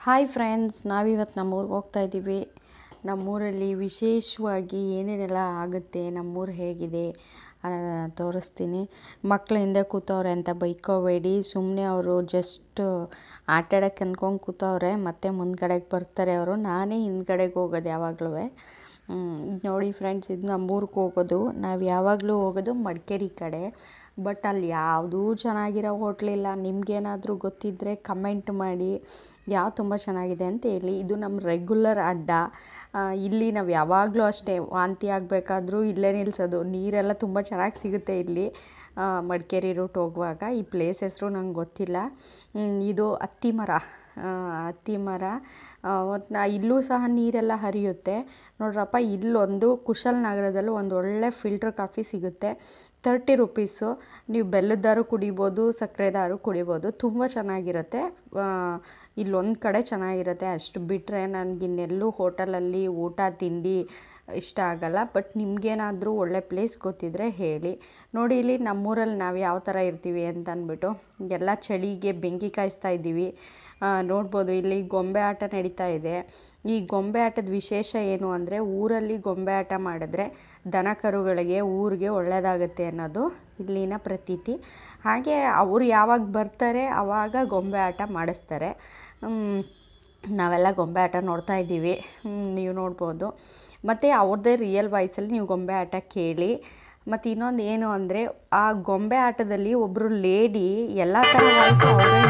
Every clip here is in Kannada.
ಹಾಯ್ ಫ್ರೆಂಡ್ಸ್ ನಾವಿವತ್ತು ನಮ್ಮೂರಿಗೆ ಹೋಗ್ತಾ ಇದ್ದೀವಿ ನಮ್ಮೂರಲ್ಲಿ ವಿಶೇಷವಾಗಿ ಏನೇನೆಲ್ಲ ಆಗುತ್ತೆ ನಮ್ಮೂರು ಹೇಗಿದೆ ಅನ್ನೋದನ್ನ ತೋರಿಸ್ತೀನಿ ಮಕ್ಕಳು ಹಿಂದೆ ಕೂತವ್ರೆ ಅಂತ ಬೈಕೋಬೇಡಿ ಸುಮ್ಮನೆ ಅವರು ಜಸ್ಟ್ ಆಟಾಡಕ್ಕೆ ಅನ್ಕೊಂಡು ಕೂತವ್ರೆ ಮತ್ತೆ ಮುಂದ್ಗಡೆಗೆ ಬರ್ತಾರೆ ಅವರು ನಾನೇ ಹಿಂದ್ಗಡೆಗೆ ಹೋಗೋದು ಯಾವಾಗಲೂ ನೋಡಿ ಫ್ರೆಂಡ್ಸ್ ಇದು ನಮ್ಮೂರಿಗೆ ಹೋಗೋದು ನಾವು ಯಾವಾಗಲೂ ಹೋಗೋದು ಮಡಿಕೇರಿ ಕಡೆ ಬಟ್ ಅಲ್ಲಿ ಯಾವುದೂ ಚೆನ್ನಾಗಿರೋ ಹೋಟ್ಲಿಲ್ಲ ನಿಮಗೇನಾದರೂ ಗೊತ್ತಿದ್ದರೆ ಕಮೆಂಟ್ ಮಾಡಿ ಯಾವ್ದು ತುಂಬ ಚೆನ್ನಾಗಿದೆ ಅಂತ ಹೇಳಿ ಇದು ನಮ್ಮ ರೆಗ್ಯುಲರ್ ಅಡ್ಡ ಆ, ಇಲ್ಲಿ ನಾವು ಯಾವಾಗಲೂ ಅಷ್ಟೇ ವಾಂತಿ ಆಗಬೇಕಾದ್ರೂ ಇಲ್ಲೇ ನಿಲ್ಲಿಸೋದು ನೀರೆಲ್ಲ ತುಂಬ ಚೆನ್ನಾಗಿ ಸಿಗುತ್ತೆ ಇಲ್ಲಿ ಆ, ಮಡಿಕೇರಿ ರೂಟ್ ಹೋಗುವಾಗ ಈ ಪ್ಲೇಸ್ ಹೆಸರು ನಂಗೆ ಗೊತ್ತಿಲ್ಲ ಹ್ಮ್, ಇದು ಅತ್ತಿ ಮರ ಆ, ಅತ್ತಿ ಮರ ಮತ್ತು ಇಲ್ಲೂ ಸಹ ನೀರೆಲ್ಲ ಹರಿಯುತ್ತೆ ನೋಡ್ರಪ್ಪ ಇಲ್ಲೊಂದು ಕುಶಾಲನಗರದಲ್ಲಿ ಒಂದು ಒಳ್ಳೆ ಫಿಲ್ಟ್ರ್ ಕಾಫಿ ಸಿಗುತ್ತೆ ತರ್ಟಿ ರುಪೀಸು ನೀವು ಬೆಲ್ಲದಾರು ಕುಡಿಬೋದು ಸಕ್ಕರೆದಾರು ಕುಡಿಬೋದು ತುಂಬ ಚೆನ್ನಾಗಿರುತ್ತೆ ಆ, ಇಲ್ಲೊಂದು ಕಡೆ ಚೆನ್ನಾಗಿರುತ್ತೆ ಅಷ್ಟು ಬಿಟ್ಟರೆ ನನಗಿನ್ನೆಲ್ಲೂ ಹೋಟೆಲಲ್ಲಿ ಊಟ ತಿಂಡಿ ಇಷ್ಟ ಆಗಲ್ಲ ಬಟ್ ನಿಮಗೇನಾದರೂ ಒಳ್ಳೆ ಪ್ಲೇಸ್ ಗೊತ್ತಿದ್ದರೆ ಹೇಳಿ ನೋಡಿ ಇಲ್ಲಿ ನಮ್ಮೂರಲ್ಲಿ ನಾವು ಯಾವ ಥರ ಇರ್ತೀವಿ ಅಂತ ಅಂದ್ಬಿಟ್ಟು ಎಲ್ಲ ಚಳಿಗೆ ಬೆಂಕಿ ಕಾಯಿಸ್ತಾ ಇದ್ದೀವಿ ಆ, ನೋಡ್ಬೋದು ಇಲ್ಲಿ ಗೊಂಬೆ ಆಟ ನಡೀತಾ ಇದೆ ಈ ಗೊಂಬೆ ಆಟದ ವಿಶೇಷ ಏನು ಅಂದರೆ ಊರಲ್ಲಿ ಗೊಂಬೆ ಆಟ ಮಾಡಿದ್ರೆ ದನ ಕರುಗಳಿಗೆ ಊರಿಗೆ ಒಳ್ಳೆಯದಾಗುತ್ತೆ ಅನ್ನೋದು ಇಲ್ಲಿನ ಪ್ರತೀತಿ ಹಾಗೆ ಅವ್ರು ಯಾವಾಗ ಬರ್ತಾರೆ ಆವಾಗ ಗೊಂಬೆ ಆಟ ಮಾಡಿಸ್ತಾರೆ ಹ್ಮ್, ನಾವೆಲ್ಲ ಗೊಂಬೆ ಆಟ ನೋಡ್ತಾ ಇದ್ದೀವಿ ಹ್ಮ್, ನೀವು ನೋಡ್ಬೋದು ಮತ್ತು ಅವ್ರದ್ದೇ ರಿಯಲ್ ವಾಯ್ಸಲ್ಲಿ ನೀವು ಗೊಂಬೆ ಆಟ ಕೇಳಿ ಮತ್ತು ಇನ್ನೊಂದು ಏನು ಅಂದರೆ ಆ ಗೊಂಬೆ ಆಟದಲ್ಲಿ ಒಬ್ಬರು ಲೇಡಿ ಎಲ್ಲ ಥರ ವಾಯ್ಸು ಅವರೇ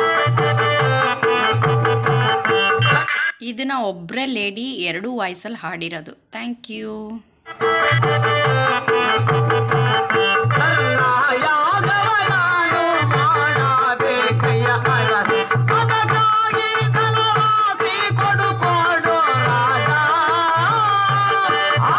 ಇದನ್ನ ಒಬ್ಬರೇ ಲೇಡಿ ಎರಡೂ ವಾಯ್ಸಲ್ಲಿ ಹಾಡಿರೋದು ಥ್ಯಾಂಕ್ ಯು ಯಾದವನಾನು ಮಾಡಬೇಕಯ್ಯ ಅರಸಿ. ಅದಕ್ಕಾಗಿ ಧನರಾಶಿ ಕೊಡು ಕೊಡು ರಾಜ. ಆ,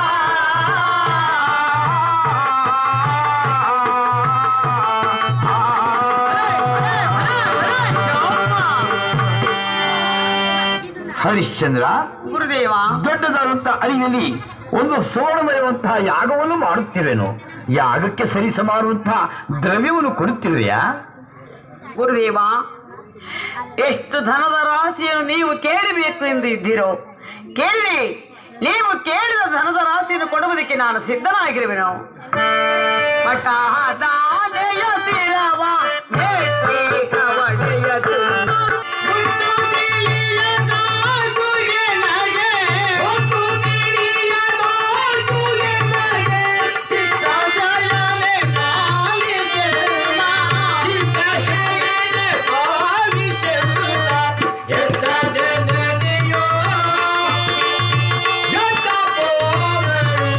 ಹರಿಶ್ಚಂದ್ರ ಗುರುದೇವ ದೊಡ್ಡದಾದಂತಹ ಅಡಿಯಲ್ಲಿ ಒಂದು ಸುವರ್ಣಮಯವಂತಹ ಯಾಗವನ್ನು ಮಾಡುತ್ತಿರುವೆನು ಯಾಗಕ್ಕೆ ಸರಿಸಮಾರುವಂತಹ ದ್ರವ್ಯವನ್ನು ಕೊಡುತ್ತಿರುವೆಯಾ ಗುರುದೇವ ಎಷ್ಟು ಧನದ ರಾಶಿಯನ್ನು ನೀವು ಕೇಳಬೇಕು ಎಂದು ಇದ್ದೀರೋ ಕೇಳಿ ನೀವು ಕೇಳಿದ ಧನದ ರಾಶಿಯನ್ನು ಕೊಡುವುದಕ್ಕೆ ನಾನು ಸಿದ್ಧನಾಗಿರುವೆನು ಪಟಾದಾನೆಯ ಶಿರವ ನೇತ್ರಿ ಕವಡೆಯದು. ಗುಟ್ಟು ತಿಳಿಯದಾಗು ಎನಗೆ, ಗುಟ್ಟು ತಿಳಿಯದಾಗು ಎನಗೆ, ಚಿತ್ತಶಯನೆ ಪಾಲಿಸೆಲ್ಲ, ಚಿತ್ತಶಯನೆ ಪಾಲಿಸೆಲ್ಲ, ಎತ್ತ ಜನನಿಯೋ, ಎತ್ತ ಪೋದರು.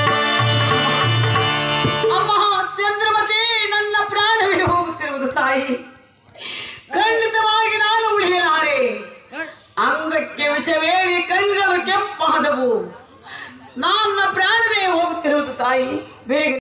ಅಮ್ಮ ಚಂದ್ರಮತಿ ನನ್ನ ಪ್ರಾಣವೇ ಹೋಗುತ್ತಿರುವುದು ತಾಯಿ ಖಂಡಿತವಾಗಿ ನಾನು ಉಳಿಯಲಾರೆ ಅಂಗಕ್ಕೆ ವಿಷವೇರಿ ಕೈಗಳು ಕೆಂಪಾದವು ನನ್ನ ಪ್ರಾಣವೇ ಹೋಗುತ್ತಿರುವುದು ತಾಯಿ ಬೇಗ